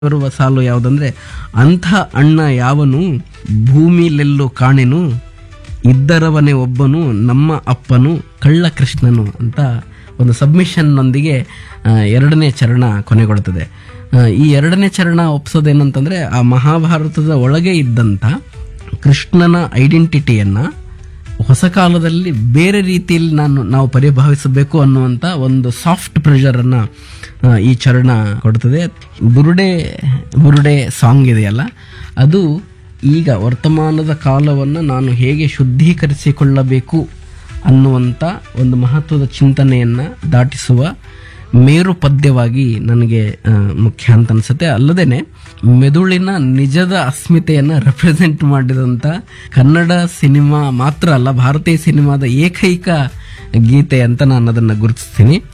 ಬರುವ ಸಾಲು ಯಾವುದಂದ್ರೆ ಅಂಥ ಅಣ್ಣ ಯಾವನು ಭೂಮಿಲೆಲ್ಲೋ ಕಾಣೆನು ಇದ್ದರವನೇ ಒಬ್ಬನು ನಮ್ಮ ಅಪ್ಪನು ಕಳ್ಳ ಕೃಷ್ಣನು ಅಂತ ಒಂದು ಸಬ್ಮಿಷನ್ನೊಂದಿಗೆ ಆ, ಎರಡನೇ ಚರಣ ಕೊನೆಗೊಳ್ತದೆ ಆ, ಈ ಎರಡನೇ ಚರಣ ಒಪ್ಸೋದೇನಂತಂದ್ರೆ ಆ ಮಹಾಭಾರತದ ಒಳಗೆ ಇದ್ದಂಥ ಕೃಷ್ಣನ ಐಡೆಂಟಿಟಿಯನ್ನ ಹೊಸ ಕಾಲದಲ್ಲಿ ಬೇರೆ ರೀತಿಯಲ್ಲಿ ನಾನು ನಾವು ಪರಿಭಾವಿಸಬೇಕು ಅನ್ನುವಂಥ ಒಂದು ಸಾಫ್ಟ್ ಪ್ರೆಷರ್ ಅನ್ನ ಆ, ಈ ಚರಣ ಕೊಡ್ತದೆ ಬುರುಡೆ ಬುರುಡೆ ಸಾಂಗ್ ಇದೆಯಲ್ಲ ಅದು ಈಗ ವರ್ತಮಾನದ ಕಾಲವನ್ನು ನಾನು ಹೇಗೆ ಶುದ್ಧೀಕರಿಸಿಕೊಳ್ಳಬೇಕು ಅನ್ನುವಂಥ ಒಂದು ಮಹತ್ವದ ಚಿಂತನೆಯನ್ನ ದಾಟಿಸುವ ಮೇರು ಪದ್ಯವಾಗಿ ನನಗೆ ಆ, ಮುಖ್ಯ ಅಂತ ಅನ್ಸುತ್ತೆ ಅಲ್ಲದೇನೆ ಮೆದುಳಿನ ನಿಜದ ಅಸ್ಮಿತೆಯನ್ನ ರೆಪ್ರೆಸೆಂಟ್ ಮಾಡಿದಂತ ಕನ್ನಡ ಸಿನಿಮಾ ಮಾತ್ರ ಅಲ್ಲ ಭಾರತೀಯ ಸಿನಿಮಾದ ಏಕೈಕ ಗೀತೆ ಅಂತ ನಾನು ಅದನ್ನ ಗುರುತಿಸ್ತೀನಿ